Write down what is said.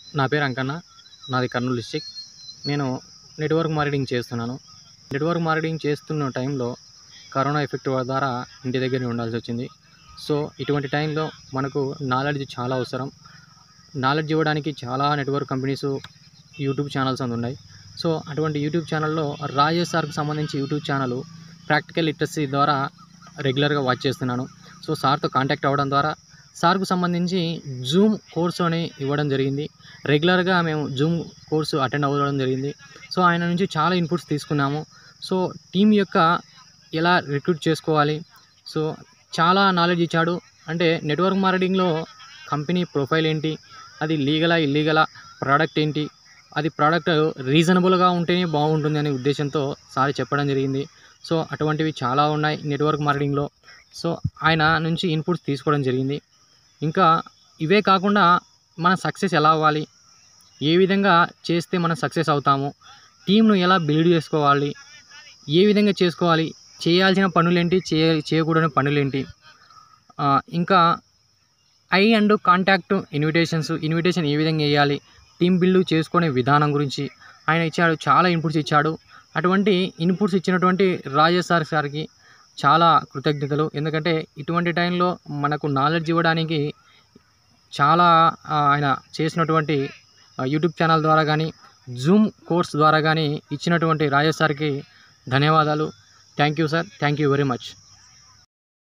నా పేరు అంకన్న నాది కర్నూలు డిస్టిక్ నేను నెట్వర్క్ మార్కెటింగ్ చేస్తున్నాను నెట్వర్క్ మార్కెటింగ్ చేస్తున్న టైంలో కరోనా ఎఫెక్ట్ ద్వారా ఇంటి దగ్గర ఉండాల్సి వచ్చింది సో ఇటువంటి టైంలో మనకు నాలెడ్జ్ చాలా అవసరం నాలెడ్జ్ ఇవ్వడానికి చాలా నెట్వర్క్ కంపెనీస్ యూట్యూబ్ ఛానల్స్ అని ఉన్నాయి సో అటువంటి యూట్యూబ్ ఛానల్లో రాజేష్ సార్కి సంబంధించి యూట్యూబ్ ఛానల్ ప్రాక్టికల్ లిటరసీ ద్వారా రెగ్యులర్గా వాచ్ చేస్తున్నాను సో సార్తో కాంటాక్ట్ అవ్వడం ద్వారా సార్కు సంబంధించి జూమ్ కోర్సు అని ఇవ్వడం జరిగింది రెగ్యులర్గా మేము జూమ్ కోర్సు అటెండ్ అవ్వడం జరిగింది సో ఆయన నుంచి చాలా ఇన్పుట్స్ తీసుకున్నాము సో టీం యొక్క ఎలా రిక్రూట్ చేసుకోవాలి సో చాలా నాలెడ్జ్ ఇచ్చాడు అంటే నెట్వర్క్ మార్కెటింగ్లో కంపెనీ ప్రొఫైల్ ఏంటి అది లీగలా ఇల్లీగలా ప్రోడక్ట్ ఏంటి అది ప్రోడక్ట్ రీజనబుల్గా ఉంటేనే బాగుంటుంది అనే ఉద్దేశంతో సార్ చెప్పడం జరిగింది సో అటువంటివి చాలా ఉన్నాయి నెట్వర్క్ మార్కెటింగ్లో సో ఆయన నుంచి ఇన్పుట్స్ తీసుకోవడం జరిగింది ఇంకా ఇవే కాకుండా మన సక్సెస్ ఎలా అవ్వాలి ఏ విధంగా చేస్తే మనం సక్సెస్ అవుతాము టీంను ఎలా బిల్డ్ చేసుకోవాలి ఏ విధంగా చేసుకోవాలి చేయాల్సిన పనులేంటి చేయ చేయకూడని పనులేంటి ఆ, ఇంకా I and contact invitations invitation ఏ విధంగా వేయాలి టీం బిల్డ్ చేసుకునే విధానం గురించి ఆయన ఇచ్చాడు చాలా ఇన్పుట్స్ ఇచ్చాడు అటువంటి ఇన్పుట్స్ ఇచ్చినటువంటి రాజేష్ సార్ సార్కి చాలా కృతజ్ఞతలు ఎందుకంటే ఇటువంటి టైంలో మనకు నాలెడ్జ్ ఇవ్వడానికి చాలా ఆ, ఆయన చేసినటువంటి ఆ, యూట్యూబ్ ఛానల్ ద్వారా కానీ జూమ్ కోర్స్ ద్వారా కానీ ఇచ్చినటువంటి రాజేష్ సార్కి ధన్యవాదాలు thank you sir thank you very much